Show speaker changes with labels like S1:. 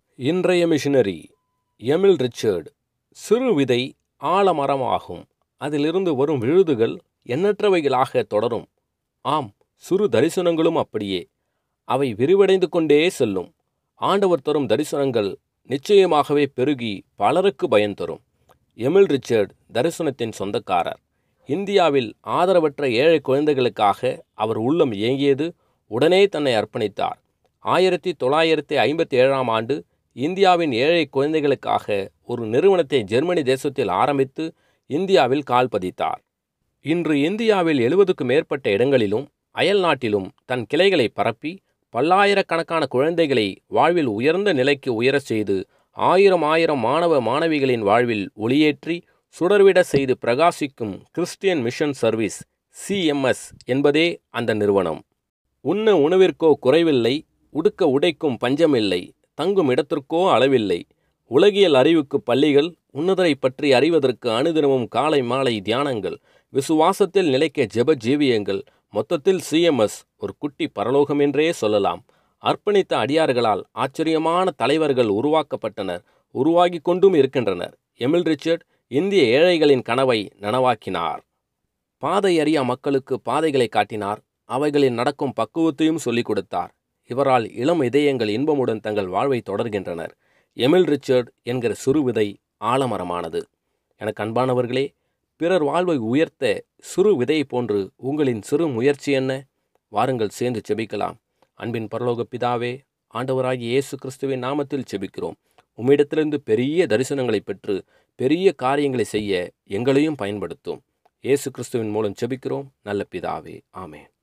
S1: இன்றைய missionary Emil Richard சிறு விதை ஆலமரமாகும் அதிலிருந்து வரும் விழுதுகள் எண்ணற்றவைகளாக தொடரும் ஆம் சிறு தரிசனங்களும் அப்படியே அவை விரிவடைந்து கொண்டே செல்லும் ஆண்டவர் தரும் தரிசனங்கள் நிச்சயமாகவே பெருகி பலருக்கு பயன் தரும் எமில் ரிச்சர்ட் தரிசனத்தின் சொந்தக்காரர் இந்தியாவில் ஆதரவற்ற ஏழை குழந்தைகளுக்காக அவர் உள்ளம் இயங்கியது உடனே தன்னை அர்ப்பணித்தார் ஆயிரத்தி தொள்ளாயிரத்தி ஐம்பத்தி ஏழாம் ஆண்டு இந்தியாவின் ஏழை குழந்தைகளுக்காக ஒரு நிறுவனத்தை ஜெர்மனி தேசத்தில் ஆரம்பித்து இந்தியாவில் கால் பதித்தார் இன்று இந்தியாவில் எழுபதுக்கும் மேற்பட்ட இடங்களிலும் அயல் நாட்டிலும் தன் கிளைகளை பரப்பி பல்லாயிரக்கணக்கான குழந்தைகளை வாழ்வில் உயர்ந்த நிலைக்கு உயரச் செய்து ஆயிரம் ஆயிரம் மாணவ மாணவிகளின் வாழ்வில் ஒளியேற்றி சுடர்விட செய்து பிரகாசிக்கும் கிறிஸ்டியன் மிஷன் சர்வீஸ் சிஎம்எஸ் என்பதே அந்த நிறுவனம் உண்ண உணவிற்கோ குறைவில்லை உடுக்க உடைக்கும் பஞ்சமில்லை தங்கும் இடத்திற்கோ அளவில்லை உலகியல் அறிவுக்கு பள்ளிகள் உன்னதரை பற்றி அறிவதற்கு அனுதினமும் காலை மாலை தியானங்கள் விசுவாசத்தில் நிலைக்க ஜெப ஜீவியங்கள் மொத்தத்தில் சிஎம்எஸ் ஒரு குட்டி பரலோகம் என்றே சொல்லலாம் அர்ப்பணித்த அடியார்களால் ஆச்சரியமான தலைவர்கள் உருவாக்கப்பட்டனர் உருவாகி கொண்டும் இருக்கின்றனர் எமில் ரிச்சர்ட் இந்திய ஏழைகளின் கனவை நனவாக்கினார் பாதை அறியா மக்களுக்கு பாதைகளை காட்டினார் அவைகளில் நடக்கும் பக்குவத்தையும் சொல்லிக் கொடுத்தார் இவரால் இளம் இதயங்கள் இன்பமுடன் தங்கள் வாழ்வை தொடர்கின்றனர் எமில் ரிச்சர்ட் என்கிற சிறு விதை ஆலமரமானது எனக்கு அன்பானவர்களே பிறர் வாழ்வை உயர்த்த சிறு விதை போன்று உங்களின் சிறு முயற்சி என்ன வாருங்கள் சேர்ந்து செபிக்கலாம் அன்பின் பரலோக பிதாவே ஆண்டவராகிய இயேசு கிறிஸ்துவின் நாமத்தில் செபிக்கிறோம் உம்மிடத்திலிருந்து பெரிய தரிசனங்களை பெற்று பெரிய காரியங்களை செய்ய எங்களையும் பயன்படுத்தும் இயேசு கிறிஸ்துவின் மூலம் செபிக்கிறோம் நல்ல பிதாவே ஆமேன்